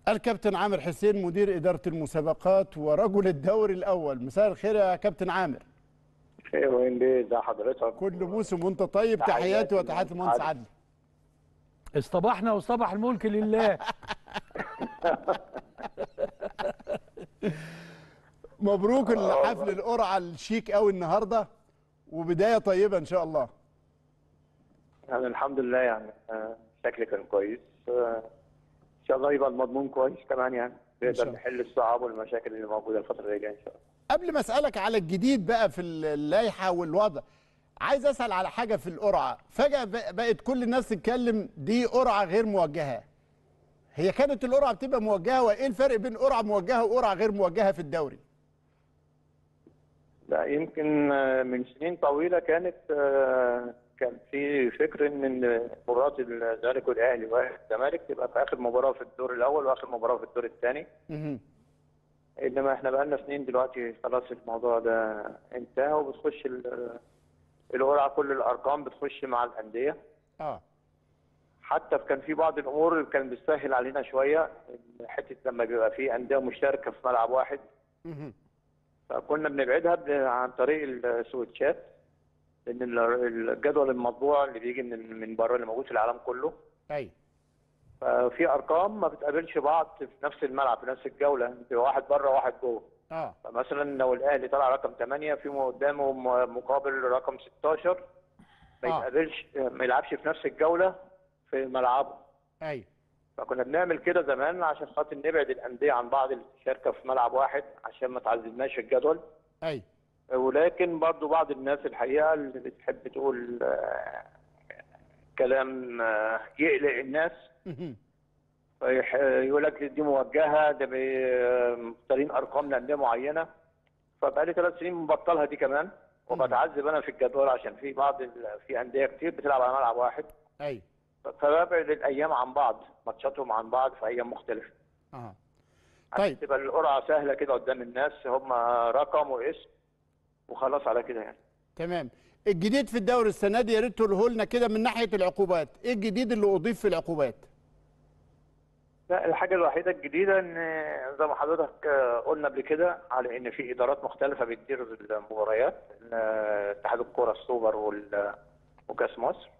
الكابتن عامر حسين مدير إدارة المسابقات ورجل الدوري الأول مساء الخير يا كابتن عامر خير وين بيه ازي حضرتك كل موسم وانت طيب تحياتي تحياتي وتحيات للمهندس المهندس عادل. عدلي اصطبحنا واصطبح الملك لله مبروك الحفل القرعة الشيك قوي النهاردة وبداية طيبة إن شاء الله يعني الحمد لله يعني آه، شكلي كان كويس آه، ان شاء الله يبقى المضمون كويس كمان يعني شاء نقدر الله. نحل الصعاب والمشاكل اللي موجوده الفتره اللي جايه ان شاء الله قبل ما أسألك على الجديد بقى في اللائحة والوضع عايز أسأل على حاجة في القرعة فجأة ب- بقت كل الناس تتكلم دي قرعة غير موجهة هي كانت القرعة بتبقى موجهة وإيه الفرق بين قرعة موجهة وقرعة غير موجهة في الدوري لا يمكن آه، من سنين طويله كانت آه، كان في فكر ان إن مباراه الزمالك والاهلي والزمالك تبقى في اخر مباراه في الدور الاول واخر مباراه في الدور الثاني مهم. انما احنا بقالنا سنين دلوقتي خلاص الموضوع ده انتهى وبتخش ال- القرعه كل الارقام بتخش مع الانديه اه حتى كان في بعض الامور اللي كان بتسهل علينا شويه حته لما بيبقى في انديه مشتركه في ملعب واحد مهم. فكنا بنبعدها ب- عن طريق السويتشات لان ال- الجدول المطبوع اللي بيجي من من بره اللي موجود في العالم كله ايوه ففي ارقام ما بتقابلش بعض في نفس الملعب في نفس الجوله بيبقى واحد بره واحد جوه اه فمثلا لو الاهلي طلع رقم 8 في قدامه م- مقابل رقم 16 ما آه. يتقابلش ما يلعبش في نفس الجوله في ملعبه ايوه فكنا بنعمل كده زمان عشان خاطر نبعد الانديه عن بعض الشركه في ملعب واحد عشان ما تعذبناش في الجدول ايوه ولكن برضو بعض الناس الحقيقه اللي بتحب تقول آه، كلام آه، يقلق الناس مهم. فيح- يقول لك دي موجهه ده بي- مختارين ارقام لانديه معينه فبقى لي ثلاث سنين مبطلها دي كمان وبتعذب انا في الجدول عشان في بعض ال- في انديه كتير بتلعب على ملعب واحد ايوه فببعد الايام عن بعض ماتشاتهم عن بعض في ايام مختلفه اه عشان طيب تبقى القرعه سهله كده قدام الناس هم رقم واسم وخلاص على كده يعني تمام الجديد في الدوري السنه دي يا ريت تقوله لنا كده من ناحيه العقوبات ايه الجديد اللي اضيف في العقوبات لا الحاجة الوحيدة الجديدة ان زي ما حضرتك آه، قلنا قبل كده على ان في ادارات مختلفة بتدير المباريات آه، اتحاد الكرة السوبر وال- وكاس مصر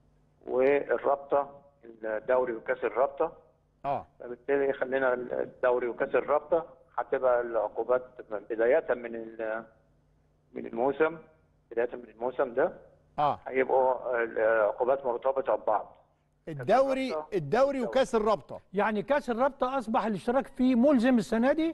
والرابطة الدوري وكاس الرابطة اه فبالتالي خلينا الدوري وكاس الرابطة هتبقى العقوبات بداية من ال- من الموسم بداية من الموسم ده اه هيبقوا العقوبات مرتبطة ببعض الدوري الرابطة. الدوري وكاس الرابطه يعني كاس الرابطه اصبح الاشتراك فيه ملزم السنه دي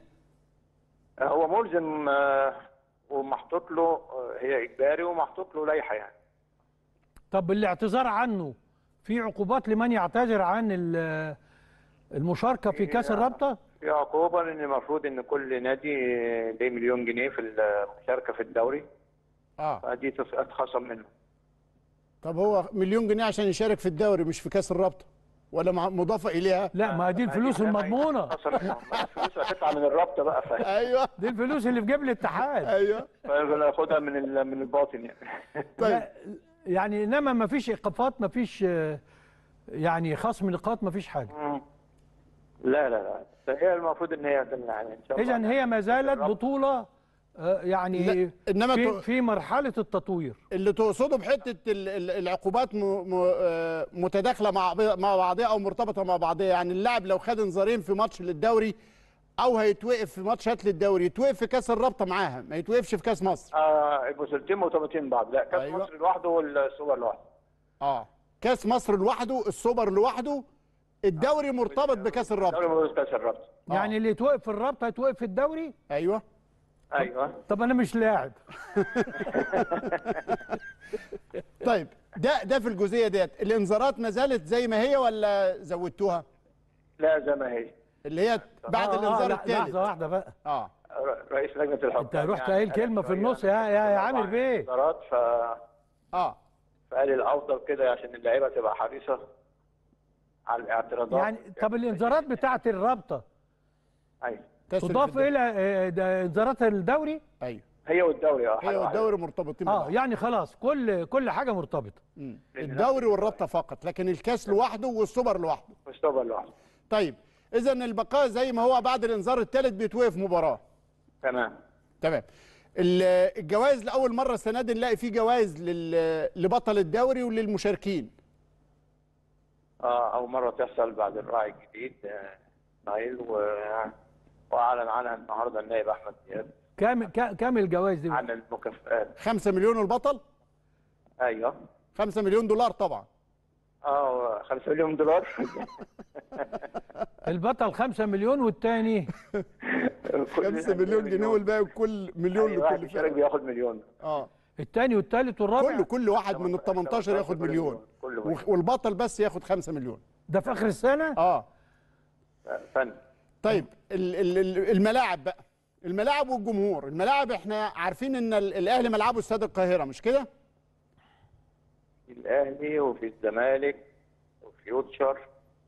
هو ملزم آه، ومحطوط له آه، هي اجباري ومحطوط له لائحه يعني طب الاعتذار عنه في عقوبات لمن يعتذر عن ال- المشاركه في كاس الرابطه في عقوبه لان المفروض ان كل نادي ليه مليون جنيه في المشاركه في الدوري اه فدي تس- اتخصم منه طب هو مليون جنيه عشان يشارك في الدوري مش في كاس الرابطه ولا مع- مضافه اليها لا ما دي الفلوس المضمونه اتخصم منه. الفلوس هتطلع من الرابطه بقى ف- ايوه دي الفلوس اللي في جيب الاتحاد ايوه فناخدها من ال- من الباطن يعني طيب لا، يعني انما ما فيش ايقافات ما فيش آه، يعني خصم نقاط ما فيش حاجه مم. لا لا لا هي المفروض ان هي يعني ان شاء الله اذا هي ما زالت بطوله آه، يعني لا، إنما في, تو- في مرحله التطوير اللي تقصده بحته ال- ال- العقوبات م- م- آه، متداخله مع ب- مع بعضها او مرتبطه مع بعضها يعني اللاعب لو خد انذارين في ماتش للدوري او هيتوقف في ماتشات للدوري يتوقف في كاس الرابطه معاها ما يتوقفش في كاس مصر آه البطولتين مرتبطين ببعض لا كاس أيوة. مصر لوحده والسوبر لوحده اه كاس مصر لوحده السوبر لوحده الدوري مرتبط بكاس دوري الرابطه مرتبط كاس الرابطه يعني اللي يتوقف في الرابطه يتوقف في الدوري ايوه ايوه طب انا مش لاعب طيب ده ده في الجزئيه ديت الانذارات ما زالت زي ما هي ولا زودتوها لا زي ما هي اللي هي بعد آه، آه، الانذار لا، الثالث لحظه واحده بقى اه ر- رئيس لجنه الحكام انت رحت قايل كلمة في النص يا- يا- يا عامر بيه. قرارات ف... اه فقال الافضل كده عشان اللعيبه تبقى حريصه على الاعتراضات يعني طب الانذارات بتاعت الرابطه ايوه تسري تضاف في الدوري. الى آه، ده انذارات الدوري ايوه هي والدوري اه هي حاجة واحدة. والدوري مرتبطين اه ببعض يعني خلاص كل كل حاجه مرتبطه مم. لأن الدوري والرابطه فقط لكن الكاس لوحده والسوبر لوحده مستوى لوحده طيب اذا البقاء زي ما هو بعد الانذار الثالث بيتوقف مباراه تمام تمام ال- الجوائز لاول مره السنه دي نلاقي فيه جوائز لل- لبطل الدوري وللمشاركين اه اول مره تحصل بعد الراعي الجديد آه، نايل و... واعلن عنها النهارده النائب احمد دياب كام كا- كام الجوائز دي عن المكافآت 5 مليون البطل ايوه 5 مليون دولار طبعا اه 5 مليون دولار البطل 5 مليون والتاني 5 مليون جنيه والباقي كل مليون أي واحد لكل يشارك فرقه بياخد مليون اه التاني والتالت والرابع كله كل واحد من ال 18 ياخد مليون كل واحد. وخ- والبطل بس ياخد 5 مليون ده في اخر السنه اه فن طيب ال- ال- ال- الملاعب بقى الملاعب والجمهور الملاعب احنا عارفين ان ال- الاهلي ملعبه استاد القاهره مش كده في الاهلي وفي الزمالك وفيوتشر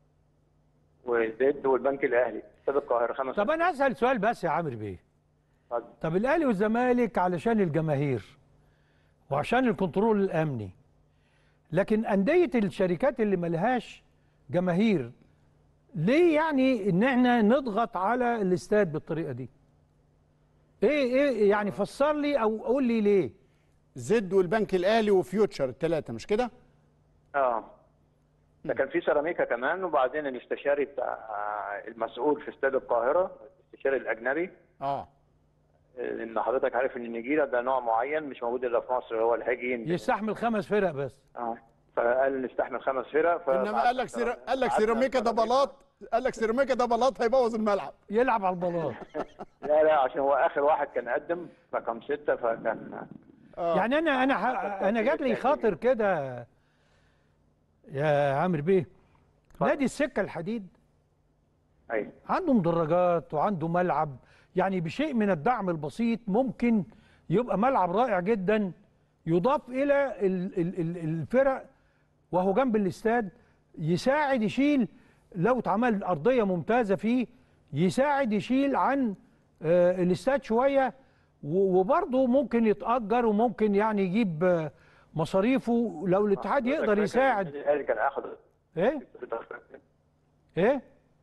وزد والبنك الاهلي استاد القاهره خمس طب انا اسال سؤال بس يا عامر بيه اتفضل. طب الاهلي والزمالك علشان الجماهير وعشان الكنترول الامني لكن انديه الشركات اللي ملهاش جماهير ليه يعني ان احنا نضغط على الاستاد بالطريقه دي ايه ايه يعني فسر لي او قول لي ليه زد والبنك الاهلي وفيوتشر الثلاثه مش كده اه ده كان في سيراميكا كمان وبعدين الاستشاري بتاع المسؤول في استاد القاهره الاستشاري الاجنبي اه ان حضرتك عارف ان النجيله ده نوع معين مش موجود الا في مصر هو الهاجين يستحمل خمس فرق بس اه فقال نستحمل خمس فرق ف انما قال لك سيرا... قال لك سيراميكا ده بلاط قال لك سيراميكا ده بلاط هيبوظ الملعب يلعب على البلاط لا لا عشان هو اخر واحد كان قدم رقم ستة فكان اه يعني انا انا ح- انا جات لي خاطر كده يا عامر بيه نادي السكه الحديد ايوه عنده مدرجات وعنده ملعب يعني بشيء من الدعم البسيط ممكن يبقى ملعب رائع جدا يضاف الى ال- ال- ال- الفرق وهو جنب الاستاد يساعد يشيل لو اتعمل ارضيه ممتازه فيه يساعد يشيل عن آه، الاستاد شويه و- وبرضه ممكن يتاجر وممكن يعني يجيب آه، مصاريفه لو الاتحاد يقدر يساعد النادي الاهلي كان اخد ايه ايه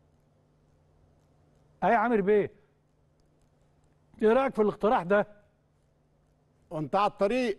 ايه يا عامر بيه ايه رايك في الاقتراح ده وانت على الطريق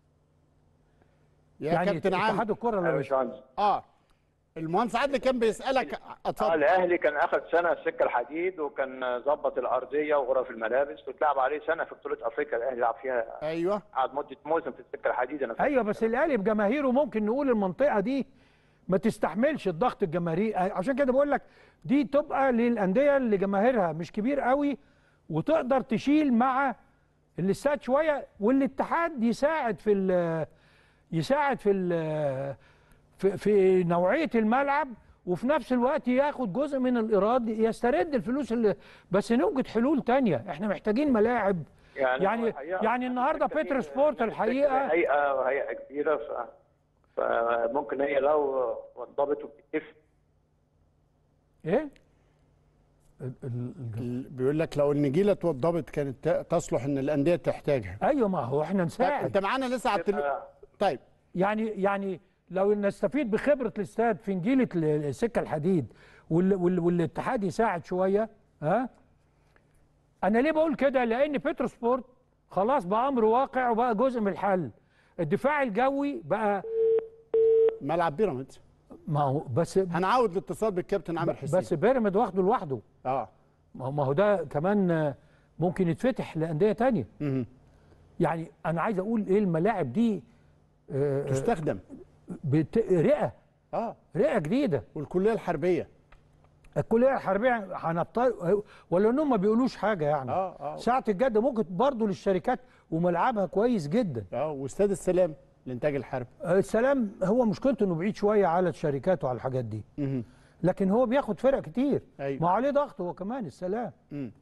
يا يعني كابتن عامر اتحاد الكره يا لو مش باشمهندس اه المهندس عادل كان بيسالك اه اتفضل الاهلي كان اخذ سنه السكه الحديد وكان ظبط الارضيه وغرف الملابس واتلعب عليه سنه في بطوله افريقيا الاهلي لعب فيها ايوه قعد مده موسم في السكه الحديد انا فاكر. ايوه بس الاهلي بجماهيره ممكن نقول المنطقه دي ما تستحملش الضغط الجماهيري عشان كده بقول لك دي تبقى للانديه اللي جماهيرها مش كبير قوي وتقدر تشيل مع الاستاد شويه والاتحاد يساعد في ال- يساعد في ال- في, في نوعيه الملعب وفي نفس الوقت ياخد جزء من الايراد يسترد الفلوس اللي بس نوجد حلول تانية احنا محتاجين ملاعب يعني هو الحقيقة يعني النهارده الفكرة بيتر في- سبورت الحقيقه هيئه وهيئه كبيره ف... فممكن هي لو وضبت وبتتفق ايه ال- ال- ال- ال- بيقول لك لو النجيله اتوضبت كانت ت- تصلح ان الانديه تحتاجها ايوه ما هو احنا طيب نساعد انت معانا لسه على التليفون طيب يعني يعني لو نستفيد بخبره الاستاد في نجيله ال- السكه الحديد وال وال والاتحاد يساعد شويه ها انا ليه بقول كده لان بيترو سبورت خلاص بقى امر واقع وبقى جزء من الحل الدفاع الجوي بقى ملعب بيراميدز ما هو بس هنعود الاتصال بالكابتن عامر حسين بس بيراميد واخده لوحده اه ما هو- ما هو ده كمان آه، ممكن يتفتح لانديه تانية مهم. يعني انا عايز اقول ايه الملاعب دي آه، آه، تستخدم بت... رئه اه رئه جديده والكليه الحربيه الكليه الحربيه هنضطر ولا انهم ما بيقولوش حاجه يعني اه اه ساعه الجد ممكن برضه للشركات وملعبها كويس جدا اه واستاد السلام لانتاج الحرب آه، السلام هو مشكلته انه بعيد شويه على الشركات وعلى الحاجات دي مهم. لكن هو بياخد فرق كتير أيوة. ما عليه ضغط هو كمان السلام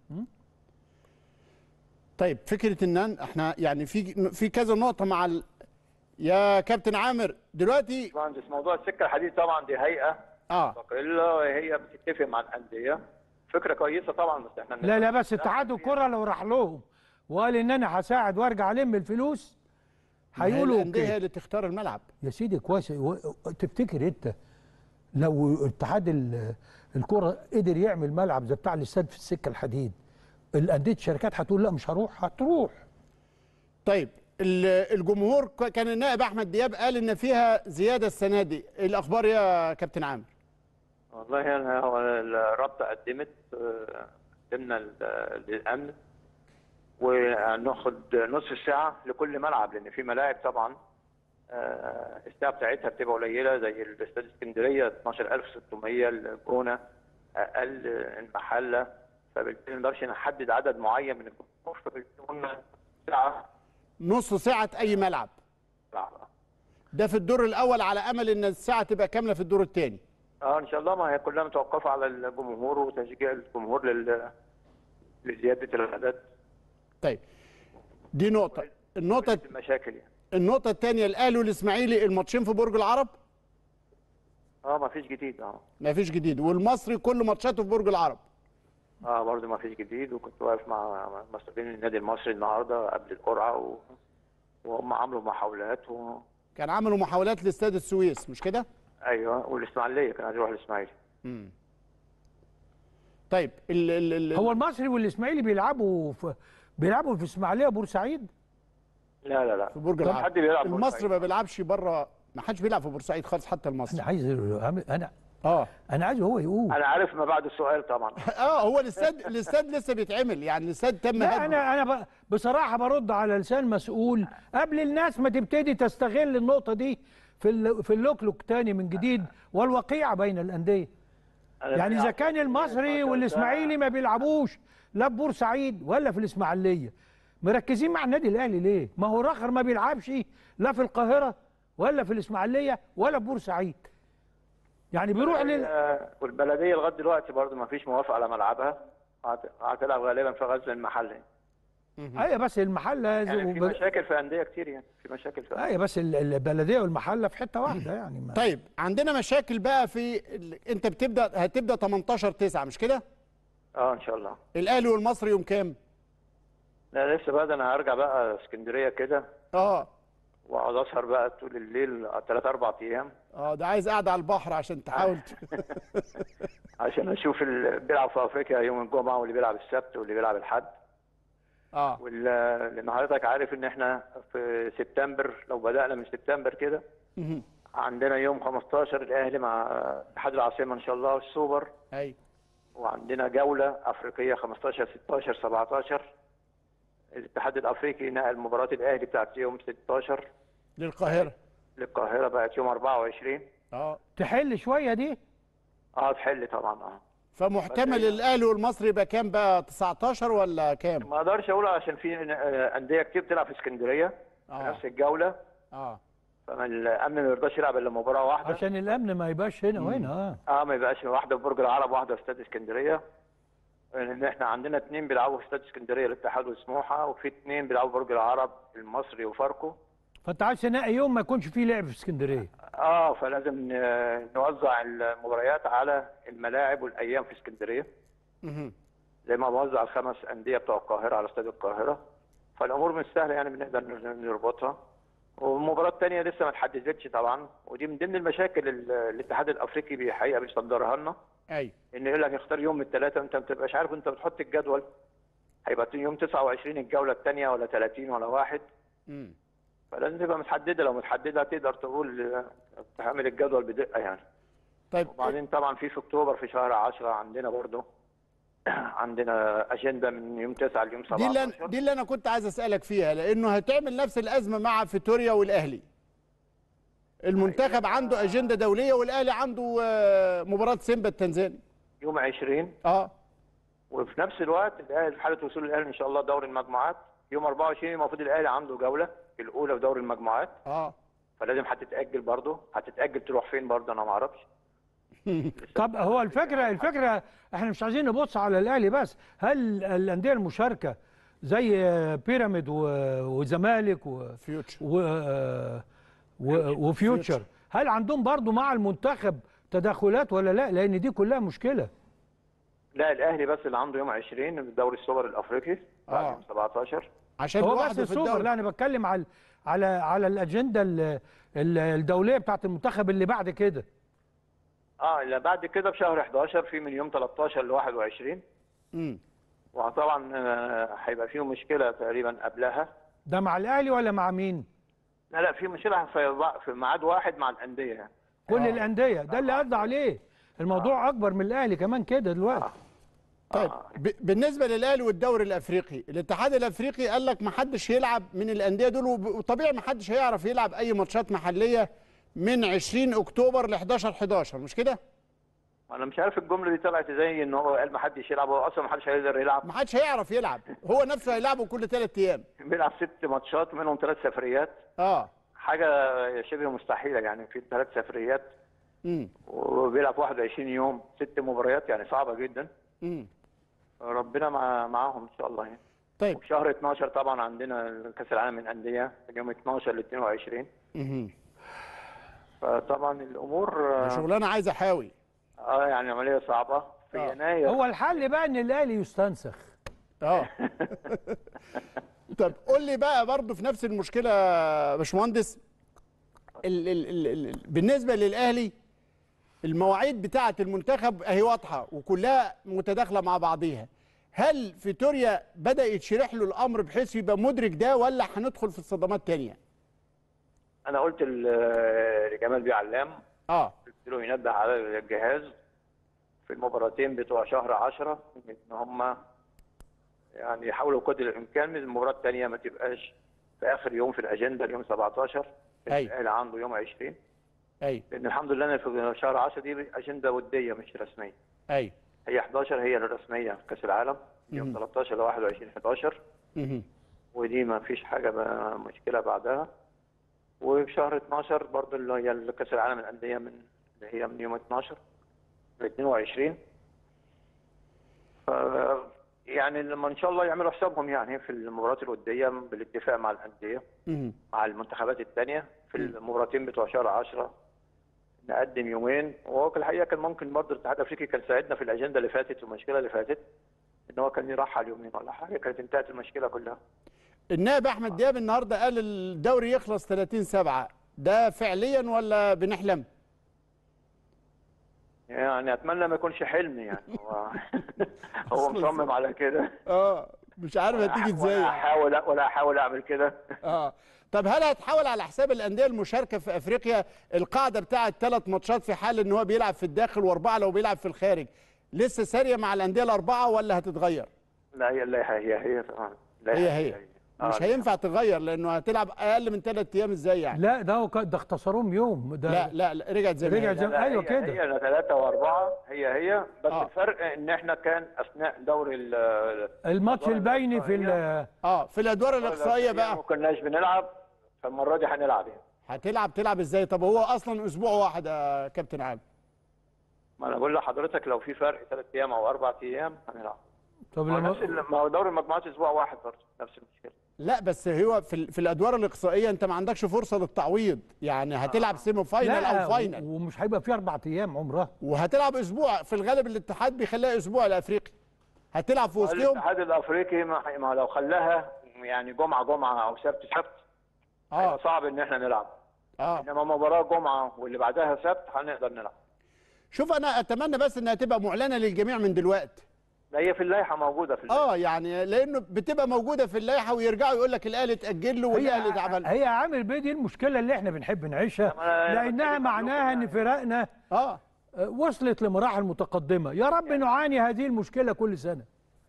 طيب فكره ان أن- احنا يعني في في كذا نقطه مع ال... يا كابتن عامر دلوقتي مهندس موضوع السكه الحديد طبعا دي هيئه اه مستقله وهي بتتفق مع الانديه فكره كويسه طبعا بس احنا لا لا بس اتحاد الكره لو راح لهم وقال ان انا هساعد وارجع الم الفلوس هيقولوا الانديه هي اوكي اللي تختار الملعب يا سيدي كويس و- تفتكر انت لو اتحاد ال- الكره قدر يعمل ملعب زي بتاع الاستاد في السكه الحديد الانديه الشركات هتقول لا مش هروح هتروح طيب ال- الجمهور ك- كان النائب احمد دياب قال ان فيها زياده السنه دي إيه الاخبار يا كابتن عامر والله أنا هو الرابطة قدمت آه، قدمنا ال- للأمن وناخد نصف ساعة لكل ملعب لأن في ملاعب طبعا آه، الساعة بتاعتها بتبقى قليلة زي الاستاد اسكندرية 12600 الجونة أقل المحلة فبالتالي ما نقدرش نحدد عدد معين من الجمهور فبالتالي قلنا ساعة نص ساعه اي ملعب ملعب. ده في الدور الاول على امل ان الساعه تبقى كامله في الدور الثاني اه ان شاء الله ما هي كلها متوقفة على الجمهور وتشجيع الجمهور لل لزيادة العدد طيب دي نقطه النقطه المشاكل يعني النقطه الثانيه الاهلي والاسماعيلي الماتشين في برج العرب اه ما فيش جديد اه ما فيش جديد والمصري كل ماتشاته في برج العرب اه برضه ما فيش جديد وكنت واقف مع مسؤولين النادي المصري النهارده قبل القرعه و... وهم عملوا محاولات و... كان عملوا محاولات لاستاد السويس مش كده ايوه والاسماعيليه كان عايز يروح الاسماعيلي طيب ال ال ال هو المصري والاسماعيلي بيلعبوا في بيلعبوا في اسماعيليه وبورسعيد لا لا لا في برج طب العرب حد بيلعب المصري بورسعيد. ما بيلعبش بره ما حدش بيلعب في بورسعيد خالص حتى انا المصري عايز انا اه انا عايز هو يقول انا عارف ما بعد السؤال طبعا اه هو الاستاد الاستاد لسه بيتعمل يعني الاستاد تم لا هدمه انا انا ب- بصراحه برد على لسان مسؤول قبل الناس ما تبتدي تستغل النقطه دي في ال- في اللوكلوك تاني من جديد والوقيعه بين الانديه أنا يعني اذا بلعب كان في المصري 12 والاسماعيلي ساعة. ما بيلعبوش لا في بورسعيد ولا في الاسماعيليه مركزين مع النادي الاهلي ليه ما هو راخر ما بيلعبش لا في القاهره ولا في الاسماعيليه ولا في بورسعيد يعني بيروح لل آه، والبلديه لغايه دلوقتي برضه ما فيش موافقه على ملعبها هت- هتلعب غالبا في غزل المحله ايوه بس المحله يعني في وب- مشاكل في انديه كتير يعني في مشاكل في ايوه بس ال- البلديه والمحله في حته واحده يعني ما. طيب عندنا مشاكل بقى في ال... انت بتبدا هتبدا 18 9 مش كده اه ان شاء الله الاهلي والمصري يوم كام لا لسه بقى ده انا هرجع بقى اسكندريه كده اه واقعد اسهر بقى طول الليل ثلاث اربع ايام اه ده عايز قاعده على البحر عشان تحاول ت- عشان اشوف اللي بيلعب في افريقيا يوم الجمعه واللي بيلعب السبت واللي بيلعب الحد اه وال- لان حضرتك عارف ان احنا في سبتمبر لو بدانا من سبتمبر كده مهم. عندنا يوم 15 الاهلي مع اتحاد العاصمه ان شاء الله والسوبر ايوه وعندنا جوله افريقيه 15 16 17 الاتحاد الافريقي نقل مباراه الاهلي بتاعت يوم 16 للقاهره للقاهره بقت يوم 24 اه تحل شويه دي اه تحل طبعا اه فمحتمل الاهلي والمصري يبقى كام بقى 19 ولا كام ما اقدرش اقول عشان في آه، انديه كتير بتلعب في اسكندريه في آه. نفس الجوله اه فالامن ما يرضاش يلعب الا مباراه واحده عشان الامن ما يبقاش هنا وهنا اه اه ما يبقاش واحده في برج العرب واحده في استاد اسكندريه لان احنا عندنا اثنين بيلعبوا في استاد اسكندريه الاتحاد وسموحه وفي اثنين بيلعبوا في برج العرب المصري وفاركو فانت عايز تنقي يوم ما يكونش فيه لعب في اسكندريه اه فلازم ن- نوزع المباريات على الملاعب والايام في اسكندريه مهم. زي ما بوزع الخمس انديه بتوع القاهره على استاد القاهره فالامور مش سهله يعني بنقدر نربطها والمباراه الثانيه لسه ما اتحددتش طبعا ودي من ضمن المشاكل ال- الاتحاد الافريقي بحقيقه بيصدرها لنا ايوه ان يقول لك اختار يوم من الثلاثه انت ما بتبقاش عارف انت بتحط الجدول هيبقى يوم 29 الجوله الثانيه ولا 30 ولا واحد مم. فلازم تبقى متحدده لو متحدده تقدر تقول آه، تعمل الجدول بدقه يعني طيب وبعدين طبعا في في اكتوبر في شهر 10 عندنا برضه عندنا اجنده من يوم 9 ليوم دي اللي 17 أنا- دي اللي انا كنت عايز اسالك فيها لانه هتعمل نفس الازمه مع فيتوريا والاهلي المنتخب عنده اجنده دوليه والاهلي عنده آه، مباراه سيمبا التنزاني يوم 20 اه وفي نفس الوقت الاهلي في حاله وصول الاهلي ان شاء الله دوري المجموعات يوم 24 المفروض الاهلي عنده جوله الاولى في دوري المجموعات اه فلازم هتتاجل برضه هتتاجل تروح فين برضه انا ما اعرفش طب هو الفكره الفكره احنا مش عايزين نبص على الاهلي بس هل الانديه المشاركه زي بيراميد و- وزمالك و فيوتشر و و وفيوتشر هل عندهم برضو مع المنتخب تدخلات ولا لا لان دي كلها مشكله لا الاهلي بس اللي عنده يوم 20 في دوري السوبر الافريقي بعد آه. يوم 17 عشان هو لوحده بس في السوبر الدوري لا انا بتكلم على على على الاجنده ال- ال- الدوليه بتاعت المنتخب اللي بعد كده اه لا بعد كده بشهر 11 في من يوم 13 ل 21 امم وطبعا آه، هيبقى فيه مشكله تقريبا قبلها ده مع الاهلي ولا مع مين لا لا في مشكله في في ميعاد واحد مع الانديه يعني كل الانديه ده اللي قصدي عليه الموضوع اكبر من الاهلي كمان كده دلوقتي طيب ب- بالنسبه للاهلي والدوري الافريقي الاتحاد الافريقي قال لك ما حدش يلعب من الانديه دول وب- وطبيعي ما حدش هيعرف يلعب اي ماتشات محليه من 20 اكتوبر ل 11 11 مش كده انا مش عارف الجمله دي طلعت ازاي ان هو قال ما حدش يلعب هو اصلا ما حدش هيقدر يلعب ما حدش هيعرف يلعب هو نفسه هيلعبه كل ثلاث ايام بيلعب ست ماتشات منهم ثلاث سفريات اه حاجه شبه مستحيله يعني في ثلاث سفريات امم وبيلعب 21 يوم ست مباريات يعني صعبه جدا امم ربنا مع معاهم ان شاء الله يعني طيب وفي شهر 12 طبعا عندنا كاس العالم للانديه من يوم 12 ل 22 امم فطبعا الامور آه، شغلانه عايزه حاوي اه يعني عمليه صعبه في آه. يناير هو الحل بقى ان الاهلي يستنسخ اه طب قول لي بقى برضه في نفس المشكله يا باشمهندس ال ال ال ال بالنسبه للاهلي المواعيد بتاعه المنتخب اهي واضحه وكلها متداخله مع بعضيها هل فيتوريا بدا يتشرح له الامر بحيث يبقى مدرك ده ولا هندخل في الصدمات تانية انا قلت ل- لجمال بيه علام اه قلت له ينبه على الجهاز في المباراتين بتوع شهر 10 ان هم يعني يحاولوا قدر الامكان من المباراه الثانيه ما تبقاش في اخر يوم في الاجنده اليوم 17 أيوة. الاهلي عنده يوم 20 ايوه لان الحمد لله إن في شهر 10 دي اجنده وديه مش رسميه ايوه هي 11 هي الرسميه في كاس العالم يوم 13 ل 21 11 مهم. ودي ما فيش حاجه بقى مشكله بعدها وفي شهر 12 برضه اللي هي كاس العالم للانديه من اللي هي من يوم 12 ل 22 ف يعني لما ان شاء الله يعملوا حسابهم يعني في المباريات الوديه بالاتفاق مع الانديه مهم. مع المنتخبات الثانيه في المباراتين بتوع شهر 10 نقدم يومين وهو في الحقيقه كان ممكن برضه الاتحاد الافريقي كان ساعدنا في الاجنده اللي فاتت والمشكله اللي فاتت ان هو كان يرحل يومين ولا حاجه كانت انتهت المشكله كلها النائب احمد دياب النهارده قال الدوري يخلص 30 7 ده فعليا ولا بنحلم يعني اتمنى ما يكونش حلم يعني هو هو مصمم على كده اه مش عارف هتيجي ازاي ولا احاول ولا احاول اعمل كده اه طب هل هتحاول على حساب الانديه المشاركه في افريقيا القاعده بتاعه ثلاث ماتشات في حال ان هو بيلعب في الداخل واربعه لو بيلعب في الخارج لسه ساريه مع الانديه الاربعه ولا هتتغير لا هي لا هي هي طبعا لا هي هي آه، مش هينفع تتغير لانه هتلعب اقل من ثلاث ايام ازاي يعني لا ده هو ك- ده اختصروهم يوم ده لا لا, لا رجعت زي ما رجعت هي. زي- لا، أيوة هي- كده. هي ثلاثة وأربعة هي هي بس آه. الفرق إن إحنا كان أثناء دوري ال- الماتش الأدوار البيني في ال- الإقصائية اه في الادوار الاقصائيه ما بقى كناش بنلعب فالمرة دي هنلعب يعني هتلعب تلعب ازاي طب هو اصلا اسبوع واحد يا كابتن عادل ما أنا بقول لحضرتك لو في فرق ثلاث أيام أو أربع أيام هنلعب طب ما هو نفس لما ال- ما هو دوري المجموعات أسبوع واحد برضه نفس المشكلة لا بس هو في ال- في الادوار الاقصائيه انت ما عندكش فرصه للتعويض يعني هتلعب سيمي فاينل لا او فاينل ومش هيبقى في اربع ايام عمرها وهتلعب اسبوع في الغالب الاتحاد بيخليها اسبوع الافريقي هتلعب في وسطهم الاتحاد الأفريقي ما ما لو خلاها يعني جمعة جمعة أو سبت سبت اه هيبقى صعب إن إحنا نلعب اه إنما مباراة جمعة واللي بعدها سبت هنقدر نلعب شوف انا اتمنى بس انها تبقى معلنه للجميع من دلوقتي لا هي في اللائحة موجودة في اللائحة. اه يعني لانه بتبقى موجوده في اللائحه ويرجعوا يقول لك الاهلي اتاجل له والاهلي اتعمل هي عامل بيه دي المشكله اللي احنا بنحب نعيشها طب أنا- لانها أنا معناها ان يعني. فرقنا اه آه، وصلت لمراحل متقدمه يا رب نعاني هذه المشكله كل سنه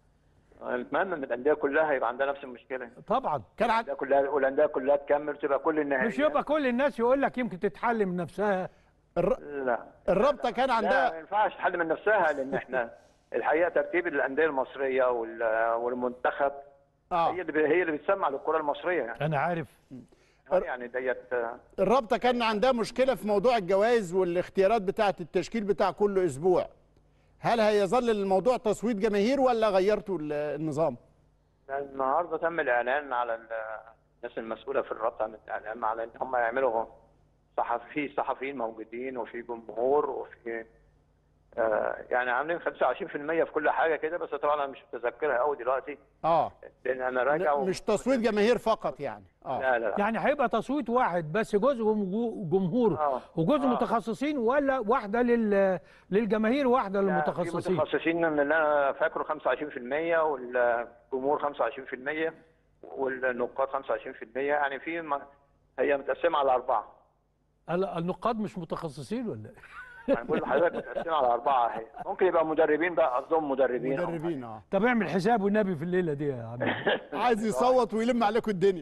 نتمنى ان الانديه كلها يبقى عندها نفس المشكله طبعا كان عن... الانديه كلها والانديه كلها تكمل تبقى كل النهائيات مش يبقى كل الناس يقول لك يمكن تتحل من نفسها الر... لا الرابطه كان لا ما عندها ينفعش تحل من نفسها لان احنا الحقيقه ترتيب الانديه المصريه وال- والمنتخب اه هي اللي ب- هي اللي بتسمع للكره المصريه يعني انا عارف يعني ديت الرابطه كان عندها مشكله في موضوع الجوائز والاختيارات بتاعه التشكيل بتاع كل اسبوع هل هيظل الموضوع تصويت جماهير ولا غيرتوا ال- النظام النهارده تم الاعلان على ال- الناس المسؤوله في الرابطه عن الاعلان على ان هم يعملوا صحفي في صحفيين موجودين وفي جمهور وفي آه، يعني عاملين 25% في كل حاجه كده بس طبعا انا مش متذكرها قوي دلوقتي اه لان انا راجع و... مش تصويت جماهير فقط يعني اه لا لا لا يعني هيبقى تصويت واحد بس جزء جم- جمهور آه. وجزء آه. متخصصين ولا واحده لل للجماهير واحده لا، في للمتخصصين متخصصين من اللي انا فاكره 25% والجمهور 25% والنقاد 25% يعني في م... هي متقسمه على اربعه ال- النقاد مش متخصصين ولا إيه؟ يعني بقول لحضرتك متقسمه على اربعه هي ممكن يبقى مدربين بقى قصدهم مدربين أو حاجة. مدربين اه طب اعمل حساب والنبي في الليله دي يا عم عايز يصوت ويلم عليكم الدنيا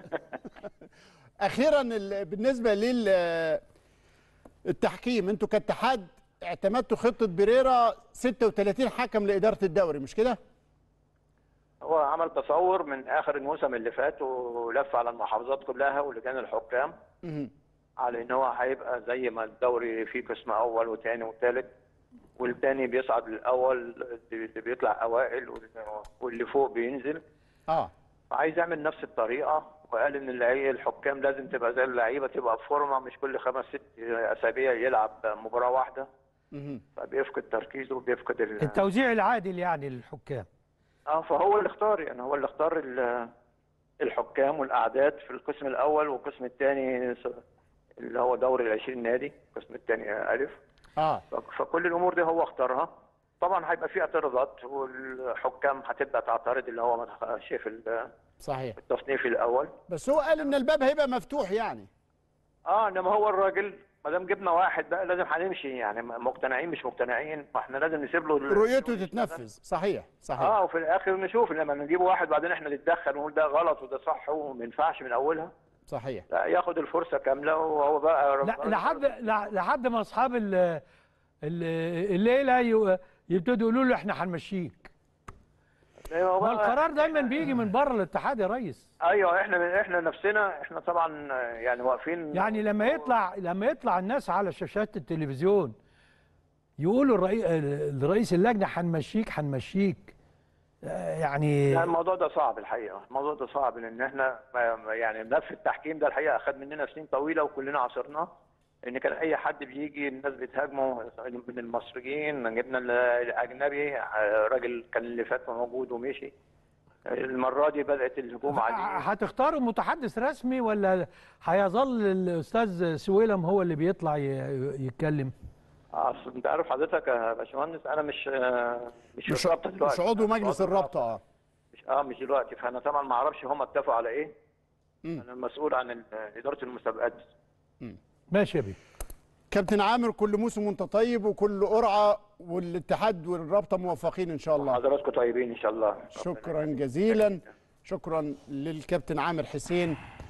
اخيرا ال- بالنسبه لل التحكيم انتوا كاتحاد اعتمدتوا خطه بريرا 36 حكم لاداره الدوري مش كده هو عمل تصور من اخر الموسم اللي فات ولف على المحافظات كلها ولجان الحكام مهم. على ان هو هيبقى زي ما الدوري فيه قسم اول وثاني وثالث والتاني بيصعد للاول اللي بيطلع اوائل وال- واللي فوق بينزل اه عايز يعمل نفس الطريقه وقال ان اللعيبه الحكام لازم تبقى زي اللعيبه تبقى بفورمه مش كل خمس ست اسابيع يلعب مباراه واحده مهم. فبيفقد تركيزه وبيفقد ال... التوزيع العادل يعني للحكام اه فهو اللي اختار يعني هو اللي اختار ال- الحكام والاعداد في القسم الاول والقسم الثاني اللي هو دوري ال 20 نادي القسم الثاني الف اه ف- فكل الامور دي هو اختارها طبعا هيبقى في اعتراضات والحكام هتبدا تعترض اللي هو ما دخلش في ال- صحيح التصنيف الاول بس هو قال ان الباب هيبقى مفتوح يعني اه انما هو الراجل ما دام جبنا واحد بقى لازم هنمشي يعني مقتنعين مش مقتنعين ما احنا لازم نسيب له ال- رؤيته تتنفذ صحيح صحيح اه وفي الاخر نشوف لما نجيب واحد بعدين احنا نتدخل ونقول ده غلط وده صح وما ينفعش من اولها صحيح لا ياخد الفرصه كامله وهو بقى لا لحد لا- لحد ما اصحاب ال- ال- الليله ي- يبتدوا يقولوا له احنا هنمشيك أيوة ما بقى- القرار دايما بيجي من بره الاتحاد يا ريس ايوه احنا احنا نفسنا احنا طبعا يعني واقفين يعني لما يطلع لما يطلع الناس على شاشات التلفزيون يقولوا الرئيس لرئيس اللجنه هنمشيك هنمشيك آه، يعني لا الموضوع ده صعب الحقيقه الموضوع ده صعب لان احنا ما- ما- يعني ملف التحكيم ده الحقيقه اخذ مننا سنين طويله وكلنا عاصرناه ان كان اي حد بيجي الناس بتهاجمه من المصريين جبنا ال- الاجنبي آه، راجل كان اللي فات موجود ومشي المره دي بدات الهجوم عليه هتختاروا متحدث رسمي ولا هيظل الاستاذ سويلم هو اللي بيطلع ي- يتكلم اصل انت عارف حضرتك يا باشمهندس انا مش آه، مش مش في الرابطه مش دلوقتي عضو أنا مجلس عضو الرابطه اه مش اه مش دلوقتي فانا طبعا ما اعرفش هم اتفقوا على ايه مم. انا المسؤول عن ال- اداره المسابقات ماشي يا بيه كابتن عامر كل موسم وانت طيب وكل قرعه والاتحاد والرابطه موفقين ان شاء الله حضراتكم طيبين ان شاء الله شكرا جزيلا شكرا للكابتن عامر حسين